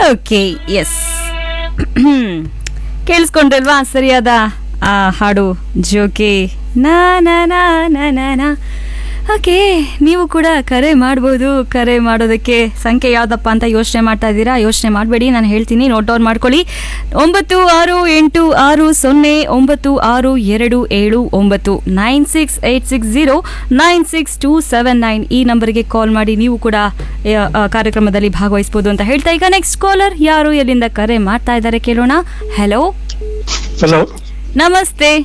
okay yes ಕೇಳಿಸ್ಕೊಂಡ್ರಲ್ವಾ ಸರಿಯಾದ ಆ ಹಾಡು ಜೋಕೆ ನಾ ನಾ ನಾ ನಾ ನಾ ನಾ ಓಕೆ ನೀವು ಕೂಡ ಕರೆ ಮಾಡ್ಬೋದು ಕರೆ ಮಾಡೋದಕ್ಕೆ ಸಂಖ್ಯೆ ಯಾವುದಪ್ಪ ಅಂತ ಯೋಚನೆ ಮಾಡ್ತಾ ಇದ್ದೀರಾ ಯೋಚನೆ ಮಾಡಬೇಡಿ ನಾನು ಹೇಳ್ತೀನಿ ನೋಟ್ ಡೌನ್ ಮಾಡ್ಕೊಳ್ಳಿ ಒಂಬತ್ತು ಆರು ಎಂಟು ಆರು ಸೊನ್ನೆ ಒಂಬತ್ತು ಆರು ಎರಡು ಏಳು ಒಂಬತ್ತು nine six eight six zero nine six two seven nine ಈ ನಂಬರ್ಗೆ ಕಾಲ್ ಮಾಡಿ ನೀವು ಕೂಡ ಆ, ಆ, ಕಾರ್ಯಕ್ರಮದಲ್ಲಿ ಭಾಗವಹಿಸ್ಬೋದು ಅಂತ ಹೇಳ್ತಾ ಈಗ ನೆಕ್ಸ್ಟ್ ಕಾಲರ್ ಯಾರು ಎಲ್ಲಿಂದ ಕರೆ ಮಾಡ್ತಾ ಇದ್ದಾರೆ ಕೇಳೋಣ ಹಲೋ ಹಲೋ ನಮಸ್ತೆ